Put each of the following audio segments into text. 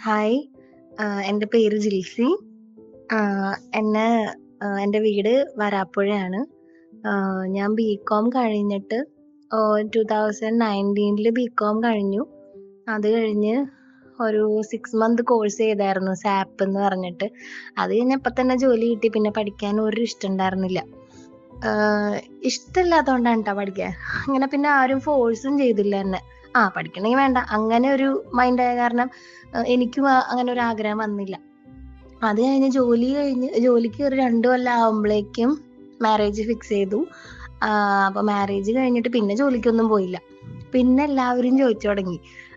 Hi. ആഹ് എൻ്റെ പേര് ജിൽസി. ആഹ് എന്നെ ആഹ് എൻ്റെ വീട് വരാപ്പുഴയാണ്. ആഹ് ഞാൻ ബികോം കഴിഞ്ഞിട്ട് ഓഹ് 2019ല് ബികോം കഴിഞ്ഞു. അത് കഴിഞ്ഞ് ഒരു 6 മന്ത് കോഴ്സ് ചെയ്തായിരുന്നു സാപ്പ് എന്ന് പറഞ്ഞിട്ട്. അത് കഴിഞ്ഞപ്പോ തന്നെ ജോലി കിട്ടി. പിന്നെ പഠിക്കാൻ ഒരു ഇഷ്ടം ഉണ്ടായിരുന്നില്ല. ആഹ് ഇഷ്ടല്ലാത്തോണ്ടാണ് ട്ടോ പഠിക്കാൻ. അങ്ങനെ പിന്നെ ആരും ഫോഴ്സും ചെയ്തില്ല എന്നെ. ആ പഠിക്കണെങ്കി വേണ്ട അങ്ങനെ ഒരു മൈൻഡായ കാരണം ആഹ് എനിക്കും ആ അങ്ങനെ ഒരു ആഗ്രഹം വന്നില്ല. അത് കഴിഞ്ഞ് ജോലി കഴിഞ്ഞ് ജോലിക്ക് കേറി 2 കൊല്ലം ആവുമ്പളേക്കും മാരേജ് ഫിക്സ് ചെയ്തു. ആഹ് അപ്പൊ മാരേജ് കഴിഞ്ഞിട്ട് പിന്നെ ജോലിക്കൊന്നും പോയില്ല. പിന്നെ എല്ലാവരും ചോദിച്ചു തൊടങ്ങി.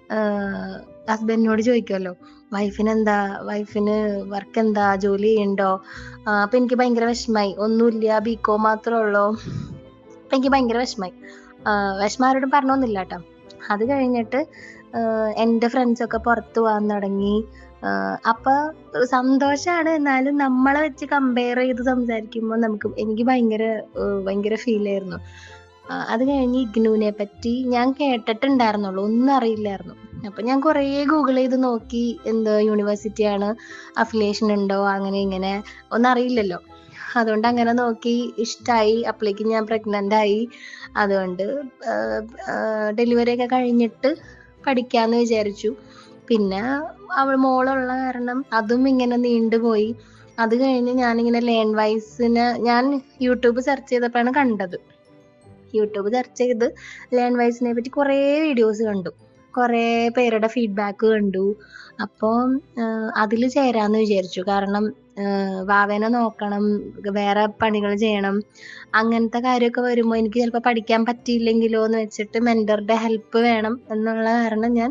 ആഹ് ഹസ്ബൻഡിനോട് ചോദിക്കുവല്ലോ. വൈഫിനെന്താ വൈഫിന് വർക്ക് എന്താ ജോലി ചെയ്യണ്ടോ? ആഹ് അപ്പൊ എനിക്ക് ഭയങ്കര വെഷമായി. ഒന്നുല്ല ബികോം മാത്രേ ഉള്ളൂ. അപ്പൊ എനിക്ക് ഭയങ്കര വെഷമായി. ആഹ് വെഷമം ആരോടും പറഞ്ഞൊന്നുമില്ല ട്ടോ. അത് കഴിഞ്ഞിട്ട് ആഹ് എൻ്റെ ഫ്രണ്ട്സൊക്കെ പൊറത്ത് പോവാൻ തൊടങ്ങി. ആഹ് അപ്പൊ സന്തോഷാണ്. എന്നാലും നമ്മളെ വെച്ച് കമ്പയർ ചെയ്ത് സംസാരിക്കുമ്പോ നമുക്ക് എനിക്ക് ഭയങ്കര ഏഹ് ഭയങ്കര ഫീലായിരുന്നു. ആഹ് അത് കഴിഞ്ഞ് ഇഗ്നൂനെ പറ്റി ഞാൻ കേട്ടിട്ടുണ്ടായിരുന്നുള്ളൂ. ഒന്നും അറിയില്ലായിരുന്നു. അപ്പൊ ഞാൻ കുറേ ഗൂഗിൾ ചെയ്ത് നോക്കി എന്ത് യൂണിവേഴ്സിറ്റിയാണ് അഫിലിയേഷൻ ഉണ്ടോ അങ്ങനെ ഇങ്ങനെ ഒന്നും അറിയില്ലല്ലോ. അതുകൊണ്ട് അങ്ങനെ നോക്കി ഇഷ്ടായി. അപ്പളേക്കും ഞാൻ പ്രഗ്നന്റ് ആയി. അതുകൊണ്ട് ഏഹ് ഏഹ് ഡെലിവറി ഒക്കെ കഴിഞ്ഞിട്ട് പഠിക്കാന്ന് വിചാരിച്ചു. പിന്നെ അവൾ മോളുള്ള കാരണം അതും ഇങ്ങനെ നീണ്ടുപോയി. അത് കഴിഞ്ഞ് ഞാനിങ്ങനെ ലേൺ വൈസിന് ഞാൻ യൂട്യൂബ് സെർച്ച് ചെയ്തപ്പോഴാണ് കണ്ടത്. യൂട്യൂബ് സെർച്ച് ചെയ്ത് ലേൺ വൈസിനെ പറ്റി കുറേ വീഡിയോസ് കണ്ടു. കുറേ പേരുടെ ഫീഡ്ബാക്ക് കണ്ടു. അപ്പൊ ഏഹ് അതില് ചേരാന്ന് വിചാരിച്ചു. കാരണം ഏഹ് വാവേനെ നോക്കണം. വേറെ പണികള് ചെയ്യണം. അങ്ങനത്തെ കാര്യമൊക്കെ വരുമ്പോ എനിക്ക് ചിലപ്പോ പഠിക്കാൻ പറ്റിയില്ലെങ്കിലോ എന്ന് വെച്ചിട്ട് മെന്ററുടെ ഹെൽപ്പ് വേണം എന്നുള്ള കാരണം ഞാൻ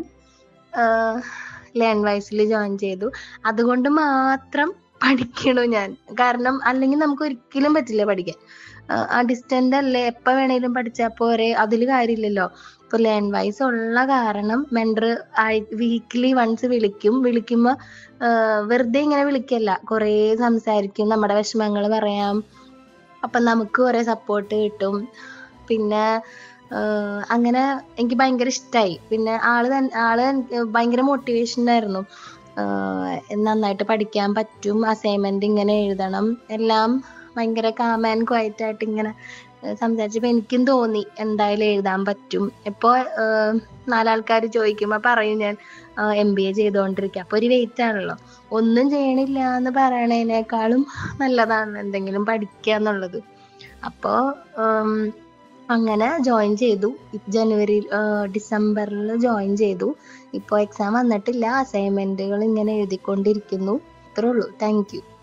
ആഹ് ലേൺ വൈസിൽ ജോയിൻ ചെയ്തു. അതുകൊണ്ട് മാത്രം പഠിക്കണു ഞാൻ. കാരണം അല്ലെങ്കിൽ നമുക്ക് ഒരിക്കലും പറ്റില്ല പഠിക്കാൻ. ആഹ് ആ ഡിസ്റ്റന്റ് അല്ലേ എപ്പോ വേണേലും പഠിച്ചാ പോരെ അതില് കാര്യമില്ലല്ലോ. ഇപ്പൊ ലേൺ വൈസ് ഉള്ള കാരണം മെന്റർ ആഴ് വീക്ക്ലി വൺസ് വിളിക്കും. വിളിക്കുമ്പോ ഏഹ് വെറുതെ ഇങ്ങനെ വിളിക്കല്ല. കുറേ സംസാരിക്കും. നമ്മുടെ വിഷമങ്ങള് പറയാം. അപ്പൊ നമുക്ക് കുറെ സപ്പോർട്ട് കിട്ടും. പിന്നെ ഏഹ് അങ്ങനെ എനിക്ക് ഭയങ്കര ഇഷ്ടായി. പിന്നെ ആള് തൻ ആള് ഭയങ്കര മോട്ടിവേഷൻ ആയിരുന്നു. ഏഹ് നന്നായിട്ട് പഠിക്കാൻ പറ്റും. അസൈൻമെന്റ് ഇങ്ങനെ എഴുതണം. എല്ലാം ഭയങ്കര കാം ആൻഡ് ക്വയറ്റ് ആയിട്ട് ഇങ്ങനെ സംസാരിച്ചപ്പോ എനിക്കും തോന്നി എന്തായാലും എഴുതാൻ പറ്റും. ഇപ്പൊ ഏഹ് നാലാൾക്കാര് ചോദിക്കുമ്പോ പറയും ഞാൻ എംബിഎ ചെയ്തോണ്ടിരിക്കാ. അപ്പൊ ഒരു വെയിറ്റ് ആണല്ലോ. ഒന്നും ചെയ്യണില്ല എന്ന് പറയണേനേക്കാളും നല്ലതാണ് എന്തെങ്കിലും പഠിക്കാന്നുള്ളത്. അപ്പൊ ഉം അങ്ങനെ ജോയിൻ ചെയ്തു. ജനുവരി ഏഹ് ഡിസംബറിൽ ജോയിൻ ചെയ്തു. ഇപ്പൊ എക്സാം വന്നിട്ടില്ല. അസൈൻമെന്റുകൾ ഇങ്ങനെ എഴുതിക്കൊണ്ടിരിക്കുന്നു. അത്രേ ഉള്ളൂ. Thank U.